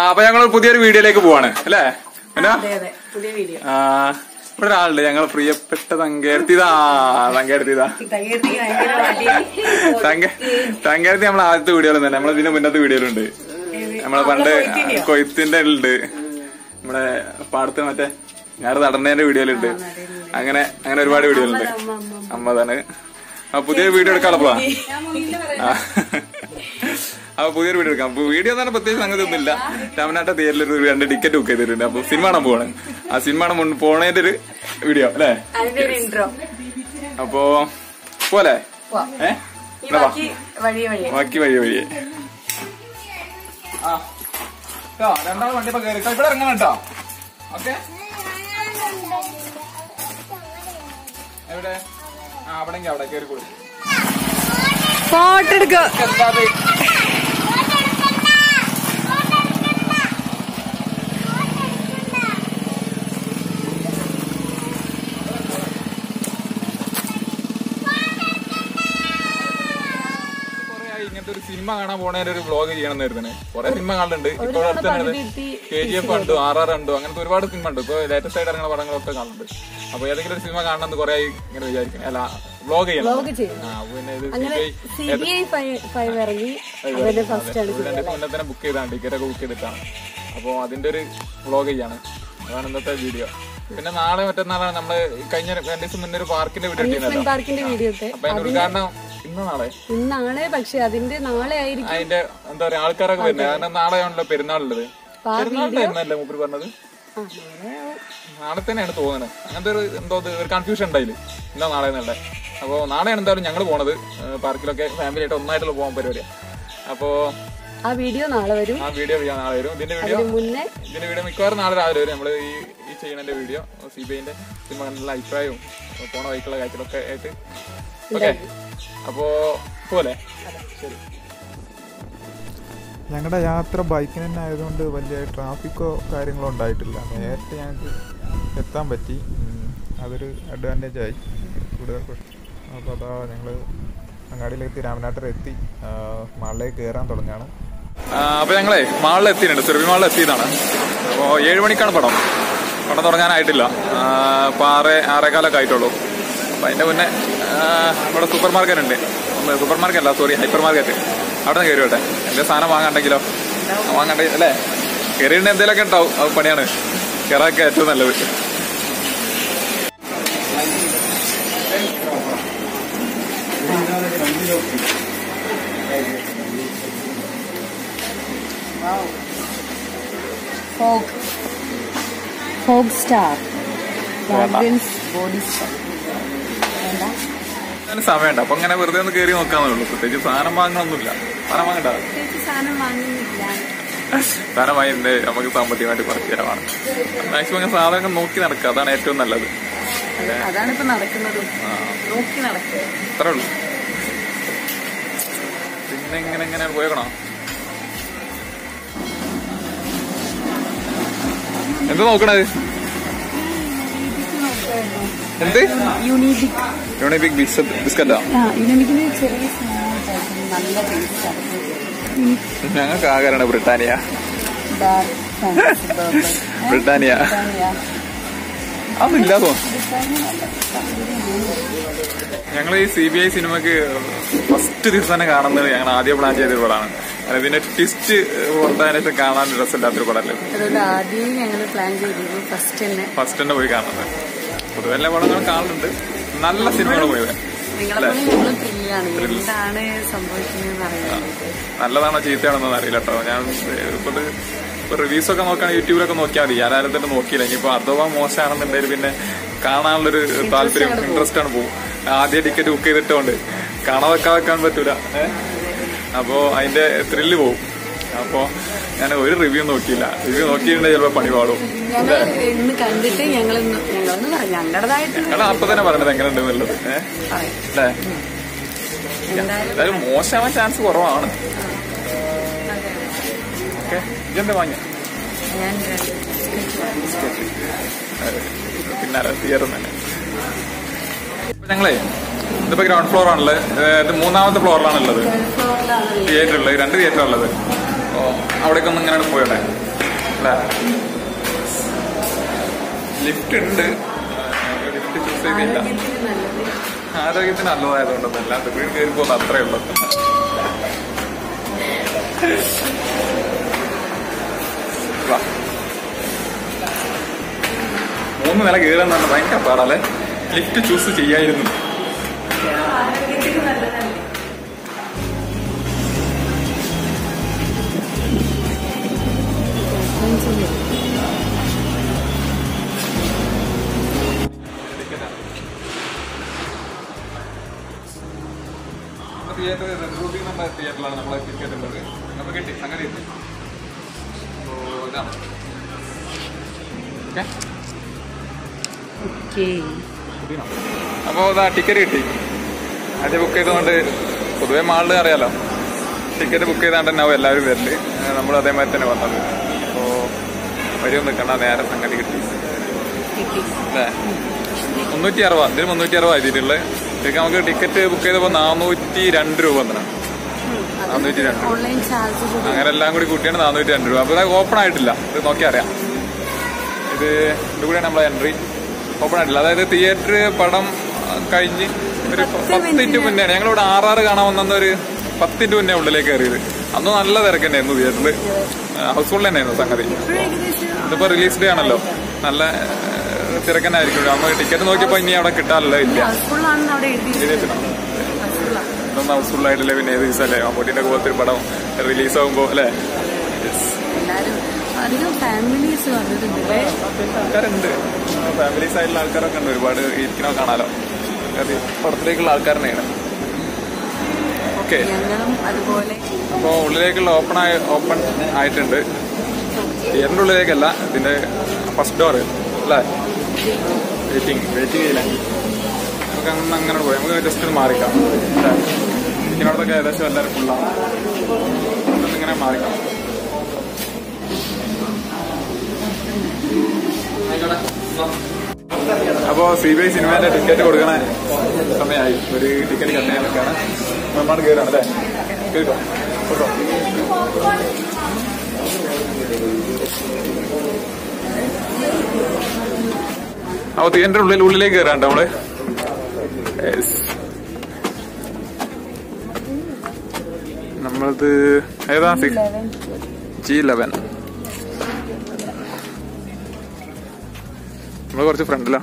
അപ്പൊ ഞങ്ങൾ പുതിയൊരു വീഡിയോയിലേക്ക് പോവാണ് അല്ലേ എന്നാ അതെ അതെ പുതിയ വീഡിയോ ആ, ഇവിടെ ഒരാളുണ്ട് ഞങ്ങൾ പ്രിയപ്പെട്ട തങ്കേർത്തിതാ തങ്കേർത്തിതാ തകർത്തി ഭയങ്കര മടി തങ്ക തങ്കേർത്തി നമ്മളെ ആദ്യത്തെ വീഡിയോയിൽ തന്നെ നമ്മളെ ഇതിന്റെ മുന്നത്തെ വീഡിയോയിലുണ്ട് നമ്മളെ പണ്ട് കൊയ്ത്തിന്റെയോ? കൊയ്ത്തിന്റെ ഉണ്ട് നമ്മുടെ പാടത്ത് മറ്റേ ഞാൻ നടന്നതിന്റെ വീഡിയോയിലുണ്ട് അങ്ങനെ അങ്ങനെ ഒരുപാട് വീഡിയോയിലുണ്ട് അമ്മതാണ് ആ പുതിയ വീഡിയോ എടുക്കാളപ്പാ ആ. അപ്പൊ പുതിയൊരു വീഡിയോ എടുക്കാം അപ്പൊ വീഡിയോ എന്ന് പറഞ്ഞാൽ പ്രത്യേകിച്ച് സംഗതി ഒന്നുമില്ല രാമനാട്ട തിയേറ്ററിൽ ഒരു രണ്ട് ടിക്കറ്റ് ബുക്ക് ചെയ്തിട്ടുണ്ട് അപ്പൊ സിനിമ കാണാൻ പോവാണ് ആ സിനിമ കാണാൻ മുൻ- പോണേന്റെ ഒരു വീഡിയോ അല്ലേ അതിന്റെ ഒരു ഇൻട്രോ അപ്പോ പോലെ പോവാം. ഏ ഈ എന്നാ വാ. ബാക്കി വഴിയെ വഴിയെ ബാക്കി വഴി വഴിയെ ആ ട്ടോ, രണ്ടാൾ വണ്ടി ഇപ്പൊ കയറി ഇവിടെ ഇറങ്ങണം കേട്ടോ ഓക്കെ എവിടെ ആ അവിടെ അവിടെ കയറി കൊടുക്കും ഫോട്ടോ എടുക്ക കൊറേ ആയി ഇങ്ങനത്തെ ഒരു സിനിമ കാണാൻ പോണേന്റെ ഒരു വ്ളോഗ് ചെയ്യണം എന്നായിരുന്നു കുറെ സിനിമ കാണുന്നുണ്ട് ഇപ്പോൾ അടുത്ത് തന്നെ കെ ജി എഫ് കണ്ടു ആർ ആർ കണ്ടു അങ്ങനത്തെ ഒരുപാട് സിനിമ ഉണ്ട് ഇപ്പൊ ലേറ്റസ്റ്റ് ആയിട്ട് ഇറങ്ങുന്ന പടങ്ങളൊക്കെ കാണുന്നുണ്ട് അപ്പൊ ഏതെങ്കിലും ഒരു സിനിമ കാണണമെന്ന് കുറെ ആയി ഇങ്ങനെ വിചാരിക്കണം അല്ല വ്ളോഗ് ചെയ്യണം വ്ളോഗ് ചെയ്യണം. ആ അപ്പൊ പിന്നെ ഇത് അങ്ങനെ സി ബി ഐ ഫൈവ് ഇറങ്ങി അവരുടെ ഫസ്റ്റ് ആണ് ഇത് രണ്ട് മുന്നേ തന്നെ ബുക്ക് ചെയ്താണ് ടിക്കറ്റ് ഒക്കെ ബുക്ക് ചെയ്തിട്ടാണ് അപ്പൊ അതിന്റെ ഒരു വ്ളോഗ് ചെയ്യാണ് അതാണ് ഇന്നത്തെ വീഡിയോ പിന്നെ നാളെ മറ്റന്നാളാണ് നമ്മള് കഴിഞ്ഞ രണ്ടു ദിവസം മുന്നേ ഒരു പാർക്കിന്റെ വീഡിയോ അമ്യൂസ്മെന്റ് ചെയ്യുന്നല്ലോ പാർക്കിന്റെ വീഡിയോ ഇട്ട് അപ്പൊ അതിന്റെ ഉദ്ഘാടനം ഇന്ന് നാളെ ഇന്നാണ് പക്ഷെ അതിന്റെ നാളെ ആയിരിക്കും അതിന്റെ എന്താ പറയാ ആൾക്കാരൊക്കെ വരുന്നത് കാരണം നാളെ ആണല്ലോ പെരുന്നാളുള്ളത് പെരുന്നാളിന്റെ എന്നല്ലേ മൂപ്പര് പറഞ്ഞത് ആ, നാളെ നാളെ തന്നെയാണ് തോന്നുന്നത് അങ്ങനത്തെ ഒരു എന്തോ ഇത് ഒരു കൺഫ്യൂഷൻ ഉണ്ടായില്ല ഇന്നോ നാളെ എന്നല്ല അപ്പോ നാളെയാണ് എന്തായാലും ഞങ്ങൾ പോണത് ഏഹ് പാർക്കിലൊക്കെ ഫാമിലി ആയിട്ട് ഒന്നായിട്ടുള്ള പോകാൻ പരിപാടിയാണ് അപ്പോ ആ വീഡിയോ നാളെ വരും ആ വീഡിയോ ചെയ്യാൻ നാളെ വരും ഇതിന്റെ വീഡിയോ അതിന് മുന്നേ ഇതിന്റെ വീഡിയോ മിക്കവാറും നാളെ രാവിലെ വരും നമ്മള് ഈ ഈ ചെയ്യണതിന്റെ വീഡിയോ സി ബി ഐന്റെ സിനിമ കണ്ടുള്ള അഭിപ്രായവും പോണ വഴിക്കുള്ള കാഴ്ചകളൊക്കെ ആയിട്ട് ഓക്കെ അപ്പോ പോലെ ശരി ഞങ്ങളുടെ യാത്ര ബൈക്കിന് തന്നെ ആയതുകൊണ്ട് വലിയ ട്രാഫിക്കോ കാര്യങ്ങളോ ഉണ്ടായിട്ടില്ല നേരത്തെ ഞങ്ങൾക്ക് എത്താൻ പറ്റി ഉം, അതൊരു അഡ്വാൻറ്റേജ് ആയി കൂടുതൽ അപ്പോൾ അതാ ഞങ്ങൾ അങ്ങാടിയിലെത്തി രാമനാട്ടർ എത്തി ആ, മാളിലേക്ക് കയറാൻ തുടങ്ങുകയാണ് ആ, അപ്പൊ ഞങ്ങളെ മാളിൽ എത്തിയിട്ടുണ്ട് സുരഭി മാളിൽ എത്തിയതാണ് അപ്പോ ഏഴ് മണിക്കാണ് പടം പടം തുടങ്ങാനായിട്ടില്ല ആ, ഇപ്പൊ ആറ് ആറേകാലൊക്കെ ആയിട്ടുള്ളൂ അപ്പൊ അതിന്റെ മുന്നേ ആ, ഇവിടെ സൂപ്പർ മാർക്കറ്റ് ഉണ്ട് ഒന്ന് സൂപ്പർ മാർക്കറ്റ് അല്ല സോറി ഹൈപ്പർ മാർക്കറ്റ് അവിടെ നിന്ന് കയറി വിട്ടെ എന്റെ സാധനം വാങ്ങണ്ടെങ്കിലോ വാങ്ങണ്ടേ അല്ലേ കയറിയിട്ട് എന്തെങ്കിലുമൊക്കെ ഉണ്ടാവും അത് പണിയാണ് കയറാക്കെ ഏറ്റവും നല്ലത് Fogg Fogg star fragrance body star വേണ്ട അതിന് സമയമുണ്ട് അപ്പൊ ഇങ്ങനെ വെറുതെ ഒന്ന് കയറി നോക്കാന്നുള്ളൂ പ്രത്യേകിച്ച് സാധനം വാങ്ങണമെന്നില്ല സാധനം വാങ്ങണ്ട പ്രത്യേകിച്ച് സാധനം വാങ്ങുന്നില്ല സാധനം വാങ്ങിയിട്ട് നമുക്ക് സാമ്പത്തികമായിട്ട് കുറച്ച് ചിലവാണ് മാക്സിമം ഇങ്ങനെ സാധനങ്ങൾ നോക്കി നടക്കുക അതാണ് ഏറ്റവും നല്ലത് അതാണ് ഇപ്പൊ നടക്കുന്നത് നോക്കി നടക്കുക അത്രേ ഉള്ളൂ പിന്നെ ഇങ്ങനെ ഇങ്ങനെ പോയേക്കണോ എന്ത് നോക്കണത് എന്ത് യുണീബിക് യൂണിബിക് ബിസ്ക്കറ്റാ ആ യുണീബിക്കിന് ചെറിയ സാധനം നല്ല ടേസ്റ്റ് ഞങ്ങൾക്ക് ആകാരാണ് Britannia dark fancy burger Britannia അതൊന്നും ഇല്ലാതോ ഞങ്ങൾ ഈ സി ബി ഐ സിനിമക്ക് ഫസ്റ്റ് ദിവസം തന്നെ കാണുന്നത് ഞങ്ങൾ ആദ്യം പ്ലാൻ ചെയ്ത പടമാണ് കാരണം ഇതിന്റെ ട്വിസ്റ്റ് പുറത്താനായിട്ട് കാണാൻ രസമില്ലാത്തൊരു പടമല്ലേ അതുകൊണ്ട് ആദ്യം ഞങ്ങൾ പ്ലാൻ ചെയ്തിരുന്നു ഫസ്റ്റ് തന്നെ ഫസ്റ്റ് തന്നെ പോയി കാണുന്നത് പൊതുവെ എല്ലാ പടങ്ങളും കാണുന്നുണ്ട് നല്ല സിനിമകൾ പോയത് നിങ്ങളെ പോലെ ഞങ്ങൾ ത്രില്ലാണ് എന്താണ് സംഭവിക്കുന്നതെന്ന് അറിയാൻ നല്ലതാണോ ചീത്തയാണെന്നൊന്നും അറിയില്ല കേട്ടോ ഞാൻ ഇപ്പൊ ഇത് ഇപ്പൊ റിവ്യൂസ് ഒക്കെ നോക്കുകയാണെങ്കിൽ യൂട്യൂബിലൊക്കെ നോക്കിയാൽ മതി ഞാൻ ആരും തന്നെ നോക്കിയില്ല ഇനിയിപ്പോ അഥവാ മോശമാണെന്നുണ്ടെങ്കിൽ പിന്നെ കാണാനുള്ളൊരു താല്പര്യം ഇൻട്രസ്റ്റ് ആണ് പോകും ആദ്യം ടിക്കറ്റ് ബുക്ക് ചെയ്തിട്ടുണ്ട് കാണാതെ വെക്കാൻ പറ്റൂല ഏഹ് അപ്പോ അതിന്റെ ത്രില്ല് പോകും അപ്പോ ഞാൻ ഒരു റിവ്യൂ നോക്കിയില്ല റിവ്യൂ നോക്കിയിട്ടുണ്ടെങ്കിൽ ചിലപ്പോ പണി പാടും ഞങ്ങൾ ഇന്ന് കണ്ടിട്ട് ഞങ്ങൾ ഞങ്ങളൊന്നും പറയാം ഞങ്ങളുടേതായിട്ട് ഞങ്ങൾ അപ്പൊ തന്നെ പറഞ്ഞത് എങ്ങനെ ഉണ്ടെന്നുള്ളത് ഏഹ് പറയാം അല്ലേ എന്തായാലും എന്തായാലും മോശമാവാൻ ചാൻസ് കുറവാണ് ഓക്കെ ഇതെന്താ വാങ്ങിയ ഞാൻ രണ്ട് biscuit വാങ്ങി. പിന്നാലെ തിയേറ്റർ തന്നെ ഇപ്പൊ ഞങ്ങളെ ഇതിപ്പോ ഗ്രൗണ്ട് ഫ്ലോർ ആണുള്ളത് ഏഹ് ഇത് മൂന്നാമത്തെ ഫ്ലോറിലാണ് ഉള്ളത് Third floor ലാണ് ഉള്ളത്. തിയേറ്റർ ഉള്ളത് രണ്ട് തിയേറ്റർ ഉള്ളത് അപ്പോ അവിടേക്ക് ഒന്ന് ഇങ്ങനെ പോയോട്ടെ അല്ലേ ലിഫ്റ്റ് ഉണ്ട് ലിഫ്റ്റ് ചൂസ് ചെയ്തില്ല ആരോഗ്യത്തിന് നല്ലത് ആരോഗ്യത്തിന് നല്ലതായതുകൊണ്ടൊന്നല്ല വീട് കയറി പോകുന്ന അത്രേ ഉള്ളൂ വാ. മൂന്ന് നില കയറാൻ തന്നെ ഭയങ്കര പാടല്ലേ ലിഫ്റ്റ് ചൂസ് ചെയ്യായിരുന്നു ആരോഗ്യത്തിന് നല്ലതല്ലേ തിയേറ്റർ റെഡ്രൂട്ടിൽ നിന്നുള്ള തിയേറ്ററിലാണ് നമ്മളെ ടിക്കറ്റ് ഉള്ളത് നമുക്ക് കിട്ടി അങ്ങനെ കിട്ടി അപ്പോൾ ഇതാണ് ഓക്കെ ഓക്കേ അപ്പോൾ ഇതാ ടിക്കറ്റ് കിട്ടി ആദ്യം ബുക്ക് ചെയ്തുകൊണ്ട് പൊതുവെ മാളിൽ അറിയാലോ ടിക്കറ്റ് ബുക്ക് ചെയ്താണ്ട് തന്നെ ആവും എല്ലാവരും വരല് നമ്മൾ അതേമാതിരി തന്നെ വന്നത് അപ്പോൾ വരും നിൽക്കണ്ട നേരെ സംഗതി കിട്ടി കിട്ടി അല്ലേ മുന്നൂറ്റി അറുപത് ഇതിന് മുന്നൂറ്റി അറുപത് എഴുതിയിട്ടുള്ളത് ശരിക്കും നമുക്ക് ടിക്കറ്റ് ബുക്ക് ചെയ്തപ്പോൾ നാനൂറ്റി രണ്ട് രൂപ വന്നിട്ടാണ് നാനൂറ്റി രണ്ട് രൂപ ഓൺലൈൻ ചാർജ് കൂടി അങ്ങനെ എല്ലാം കൂടി കൂട്ടിയാണ് നാനൂറ്റി രണ്ട് രൂപ അപ്പോൾ ഓപ്പൺ ആയിട്ടില്ല ഇത് നോക്കി അറിയാം ഇത് ഇത് കൂടിയാണ് നമ്മളെ എൻട്രി ഓപ്പൺ ആയിട്ടില്ല അതായത് തിയേറ്റർ പടം ആ, കഴിഞ്ഞ് ഒരു പത്ത് മിനിറ്റ് മുന്നെയാണ് ഞങ്ങളിവിടെ ആറാറ് കാണാൻ വന്ന ഒരു പത്ത് മിനിറ്റ് മുന്നേ ഉള്ളിലേക്ക് കയറിയത് അന്ന് നല്ല തിരക്ക് തന്നെയായിരുന്നു തിയേറ്ററിൽ ഹൗസ്ഫുൾ തന്നെയായിരുന്നു സംഗതി ഇപ്പോഴും ഏകദേശം ഇതിപ്പോ റിലീസ് ഡേ ആണല്ലോ നല്ല തിരക്കനായിരിക്കും നമ്മൾ ടിക്കറ്റ് നോക്കിയപ്പോ ഇനി അവിടെ കിട്ടാനല്ലോ ഇല്ല ഹൗസ്ഫുൾ ആണെന്ന് അവിടെ എഴുതി എഴുതിയിട്ടുണ്ട്. ഹൗസ്ഫുൾ ആണ് ഇതൊന്നും ഹൗസ്ഫുൾ ആയിട്ടില്ല പിന്നെ ഏത് ദിവസമല്ലേ മമ്മൂട്ടിന്റെ പോലത്തെ ഒരു പടം റിലീസ് ആകുമ്പോ അല്ലേ Yes. എല്ലാരും അധികം ഫാമിലീസ് വന്നിട്ടുണ്ട് അല്ലേ ആൾക്കാരുണ്ട് ഫാമിലി സൈഡിലുള്ള ആൾക്കാരൊക്കെ ഉണ്ട് ഒരുപാട് ഇരിക്കണോ കാണാലോ അത് പടത്തിലേക്കുള്ള ആൾക്കാർ തന്നെയാണ് ഓക്കെ ഞങ്ങളും അതുപോലെ അപ്പോൾ ഉള്ളിലേക്കുള്ള ഓപ്പൺ ആയി ഓപ്പൺ ആയിട്ടുണ്ട് തിയേറ്ററിന്റെ ഉള്ളിലേക്കല്ല ഇതിന്റെ ഫസ്റ്റ് ഡോർ അല്ലേ വെയിറ്റിംഗ് വെയിറ്റിംഗ് ചെയ്യില്ല നമുക്ക് അങ്ങനെ അങ്ങനെ പോയി നമുക്ക് ജസ്റ്റ് ഒന്ന് മാറിക്കാം അല്ലേ ഇതിനോടൊക്കെ ഏകദേശം എല്ലാവരും ഫുള്ളാണ് ഇങ്ങനെ മാറിക്കാം അപ്പോ സി ബി ഐ സിനിമേന്റെ ടിക്കറ്റ് കൊടുക്കണ സമയമായി ഒരു ടിക്കറ്റ് കട്ടാൻ നിൽക്കാണ് നമ്മളാണ് കയറാണ് അല്ലേ കേട്ടോ കേട്ടോ അപ്പൊ തിയേറ്ററിന്റെ ഉള്ളിൽ ഉള്ളിലേക്ക് കയറാണ്ട് നമ്മള് Yes. നമ്മളത് ഏതാ ജി ലെവൻ നമ്മള് കുറച്ച് ഫ്രണ്ടിലാ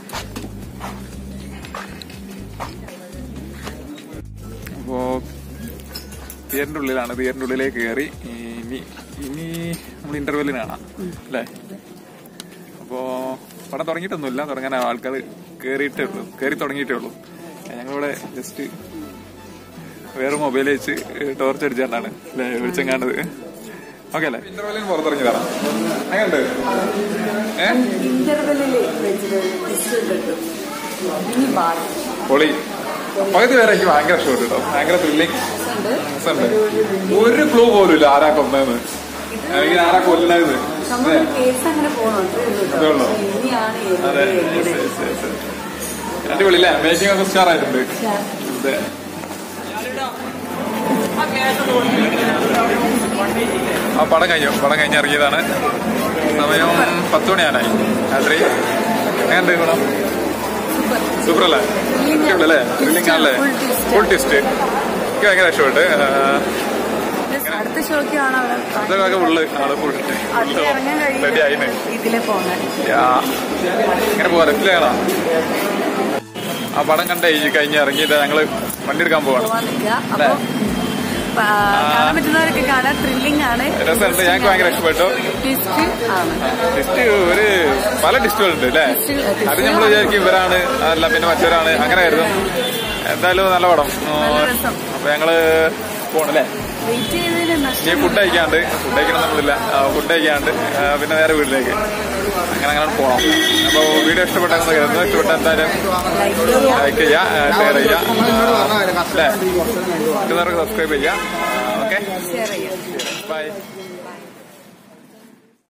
അപ്പോ തിയേറ്ററിന്റെ ഉള്ളിലാണ് തിയേറ്ററിന്റെ ഉള്ളിലേക്ക് കയറി ഇനി ഇനി നമ്മൾ ഇന്റർവെല്ലിന് കാണാം അല്ലേ അപ്പോ പടം തുടങ്ങിയിട്ടൊന്നുമില്ല തുടങ്ങാൻ ആൾക്കാർ കയറിയിട്ടേ ഉള്ളൂ കയറി തുടങ്ങിയിട്ടേ ഉള്ളൂ ഞങ്ങളിവിടെ ജസ്റ്റ് വേറെ മൊബൈൽ വെച്ച് ടോർച്ച് അടിച്ചാണ്ടാണ് അല്ലേ വെളിച്ചം കാണുന്നത് ഓക്കെ അല്ലേ ഇന്റർവെല്ലിന് പുറത്തിറങ്ങിയതാണ് എങ്ങനെയുണ്ട് ഏ ഇന്റർവെല്ലിൽ വെച്ചിട്ട് ഡിഷ് കിട്ടും ഇനി ബാക്കി പൊളി പകുതി വരെ എനിക്ക് ഭയങ്കര ഇഷ്ടപ്പെട്ടു കേട്ടോ ഭയങ്കര ത്രില്ലിങ് ഉണ്ട് ഒരു ക്ലൂ പോലും ഇല്ല ആരാ കൊന്നതെന്ന് അല്ലെങ്കിൽ ആരാ കൊല്ലണത് നമ്മൾ കേസ് അങ്ങനെ പോകുന്നുണ്ട് അതേ ഉള്ളൂ. ഇനിയാണ് അതെ ഏത് yes, yes, yes, yes. അടിപൊളി അല്ലേ മേക്കിംഗ് ഒക്കെ സ്റ്റാർ ആയിട്ടുണ്ട് അതെ ആ പടം കഴിഞ്ഞു പടം കഴിഞ്ഞ് ഇറങ്ങിയതാണ് സമയം പത്ത് മണിയാനായി രാത്രി എങ്ങനെയുണ്ട് പടം സൂപ്പർ അല്ലേ ഇഷ്ടപ്പെട്ടു അല്ലേ ത്രില്ലിംഗ് ആണല്ലേ ഫുൾ ടിസ്റ്റ് എനിക്ക് ഭയങ്കര ഇഷ്ടപ്പെട്ട് ആ, അടുത്ത ഷോക്ക് ആണ് അവിടെ ഇതൊക്കെ ഉള്ളു ആള് ഫുൾ അടുത്ത് ഇറങ്ങാൻ റെഡി ആയിന് കഴിയും ഇതിലെ പോകുന്നത് യാ. ഇങ്ങനെ പോവാ ലെഫ്റ്റിലാണോ ആ പടം കണ്ടേ ഈ കഴിഞ്ഞ് ഇറങ്ങിയിട്ട് ഞങ്ങള് വണ്ടി എടുക്കാൻ പോവാണ് പോവാൻ നിൽക്കുക അപ്പൊ ആ, കാണാൻ പറ്റുന്നവരൊക്കെ കാണാൻ ത്രില്ലിംഗ് ആണ് രസമുണ്ട് ഞങ്ങൾക്ക് ഭയങ്കര ഇഷ്ടപ്പെട്ടു ട്വിസ്റ്റ് ആണ് ടിസ്റ്റ് ഒരു പല ടിസ്റ്റുകളുണ്ട് അല്ലേ അത് നമ്മൾ വിചാരിക്കും ഇവരാണ് അല്ല പിന്നെ മറ്റവരാണ് അങ്ങനെ കരുതും എന്തായാലും നല്ല പടം നല്ല രസം അപ്പൊ ഞങ്ങള് പോണല്ലേ വെയിറ്റ് ചെയ്തതിന് ഇനി നഷ്ടം ഫുഡ് കഴിക്കാണ്ട് ഫുഡ് കഴിക്കണം നമ്മളില്ല ഫുഡ് കഴിക്കാണ്ട് ആ, പിന്നെ നേരെ വീട്ടിലേക്ക് അങ്ങനെ അങ്ങനെ പോണം അപ്പൊ വീഡിയോ ഇഷ്ടപ്പെട്ടെന്ന് കരുതുന്നു ഇഷ്ടപ്പെട്ട എന്തായാലും ലൈക്ക് ചെയ്യുക ലൈക്ക് ചെയ്യുക ഷെയർ ചെയ്യുക അല്ലേ മറ്റുള്ളവർക്ക് സബ്സ്ക്രൈബ് ചെയ്യുക